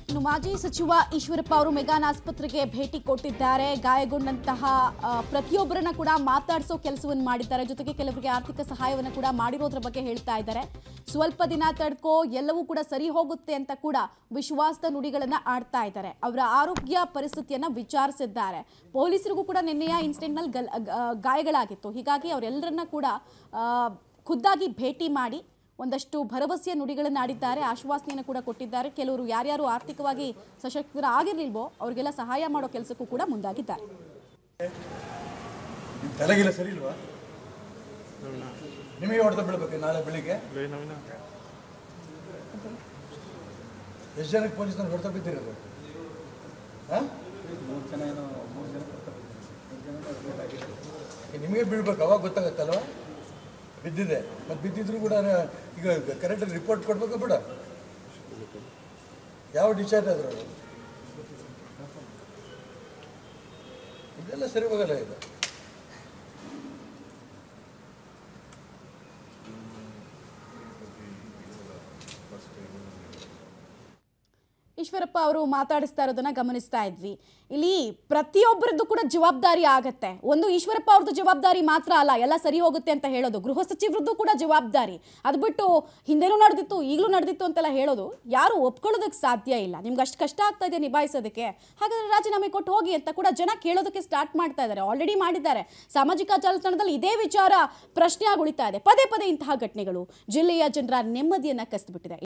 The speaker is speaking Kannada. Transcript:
ಇನ್ನು ಮಾಜಿ ಸಚಿವ ಈಶ್ವರಪ್ಪ ಅವರು ಮೆಗಾನ್ ಆಸ್ಪತ್ರೆಗೆ ಭೇಟಿ ಕೊಟ್ಟಿದ್ದಾರೆ ಗಾಯಗೊಂಡಂತಹ ಆ, ಪ್ರತಿಯೊಬ್ಬರನ್ನ ಕೂಡ ಮಾತಾಡಿಸೋ ಕೆಲಸವನ್ನು ಮಾಡಿದ್ದಾರೆ ಜೊತೆಗೆ ಕೆಲವರಿಗೆ ಆರ್ಥಿಕ ಸಹಾಯವನ್ನು ಕೂಡ ಮಾಡಿರೋದ್ರ ಬಗ್ಗೆ ಹೇಳ್ತಾ ಇದ್ದಾರೆ ಸ್ವಲ್ಪ ದಿನ ತಡ್ಕೋ ಎಲ್ಲವೂ ಕೂಡ ಸರಿ ಹೋಗುತ್ತೆ ಅಂತ ಕೂಡ ವಿಶ್ವಾಸದ ನುಡಿಗಳನ್ನ ಆಡ್ತಾ ಇದ್ದಾರೆ ಅವರ ಆರೋಗ್ಯ ಪರಿಸ್ಥಿತಿಯನ್ನ ವಿಚಾರಿಸಿದ್ದಾರೆ ಪೊಲೀಸರಿಗೂ ಕೂಡ ನಿನ್ನೆಯ ಇನ್ಸಿಡೆಂಟ್ನಲ್ಲಿ ಗಲ್ ಆ, ಗಾಯಗಳಾಗಿತ್ತು ಹೀಗಾಗಿ ಅವರೆಲ್ಲರನ್ನ ಕೂಡ ಆ, ಖುದ್ದಾಗಿ ಭೇಟಿ ಮಾಡಿ ಒಂದಷ್ಟು ಭರವಸೆಯ ನುಡಿಗಳನ್ನು ಆಡಿದ್ದಾರೆ ಆಶ್ವಾಸನೆಯನ್ನು ಕೂಡ ಕೊಟ್ಟಿದ್ದಾರೆ ಕೆಲವರು ಯಾರ್ಯಾರು ಆರ್ಥಿಕವಾಗಿ ಸಶಕ್ತರ ಆಗಿರ್ಲಿಲ್ವೋ ಅವರಿಗೆಲ್ಲ ಸಹಾಯ ಮಾಡೋ ಕೆಲಸಕ್ಕೂ ಕೂಡ ಮುಂದಾಗಿದ್ದಾರೆ ನಿಮ್ ತಲೆಗಿಲ್ಲ ಸರಿ ಇಲ್ವಾ ನಿಮಗೆ ಹೊಡೆದ ಬೀಳ್ಬೇಕು ನಾಳೆ ಬೆಳಿಗ್ಗೆ ಎಷ್ಟು ಜನಕ್ಕೆ ಪೊಲೀಸ್ನವ್ರು ಹೊಡೆತ ಬಿದ್ದಿರೋದು ಹಾಂ ನಿಮಗೆ ಬೀಳ್ಬೇಕು ಅವಾಗ ಗೊತ್ತಾಗತ್ತಲ್ವ ಬಿದ್ದಿದೆ ಮತ್ತು ಬಿದ್ದಿದ್ರು ಕೂಡ ನ- ಈಗ ಕರೆಕ್ಟಾಗಿ ರಿಪೋರ್ಟ್ ಕೊಡ್ಬೇಕು ಬಿಡ ಯಾವ ಡಿಸ್ಚಾರ್ಜ್ ಆದ್ರು ಅವ್ರು? ಇದೆಲ್ಲ ಸರಿ ಹೋಗಲ್ಲ ಇದು ಈಶ್ವರಪ್ಪ ಅವರು ಮಾತಾಡಿಸ್ತಾ ಇರೋದನ್ನ ಗಮನಿಸ್ತಾ ಇದ್ವಿ ಇಲ್ಲಿ ಪ್ರತಿಯೊಬ್ಬರದ್ದು ಕೂಡ ಜವಾಬ್ದಾರಿ ಆಗತ್ತೆ ಒಂದು ಈಶ್ವರಪ್ಪ ಅವ್ರದ್ದು ಜವಾಬ್ದಾರಿ ಮಾತ್ರ ಅಲ್ಲ ಎಲ್ಲ ಸರಿ ಹೋಗುತ್ತೆ ಅಂತ ಹೇಳೋದು ಗೃಹ ಸಚಿವರದ್ದು ಕೂಡ ಜವಾಬ್ದಾರಿ ಅದು ಬಿಟ್ಟು ಹಿಂದೆನೂ ನಡೆದಿತ್ತು ಈಗಲೂ ನಡೆದಿತ್ತು ಅಂತೆಲ್ಲ ಹೇಳೋದು ಯಾರು ಒಪ್ಕೊಳ್ಳೋದಕ್ಕೆ ಸಾಧ್ಯ ಇಲ್ಲ ನಿಮ್ಗೆ ಅಷ್ಟು ಕಷ್ಟ ಆಗ್ತಾ ಇದೆ ನಿಭಾಯಿಸೋದಕ್ಕೆ ಹಾಗಾದ್ರೆ ರಾಜೀನಾಮೆ ಕೊಟ್ಟು ಹೋಗಿ ಅಂತ ಕೂಡ ಜನ ಕೇಳೋದಕ್ಕೆ ಸ್ಟಾರ್ಟ್ ಮಾಡ್ತಾ ಇದ್ದಾರೆ ಆಲ್ರೆಡಿ ಮಾಡಿದ್ದಾರೆ ಸಾಮಾಜಿಕ ಜಾಲತಾಣದಲ್ಲಿ ಇದೇ ವಿಚಾರ ಪ್ರಶ್ನೆ ಆಗಿ ಉಳಿತಾ ಇದೆ ಪದೇ ಪದೇ ಇಂತಹ ಘಟನೆಗಳು ಜಿಲ್ಲೆಯ ಜನರ ನೆಮ್ಮದಿಯನ್ನ ಕಸಿದುಬಿಟ್ಟಿದೆ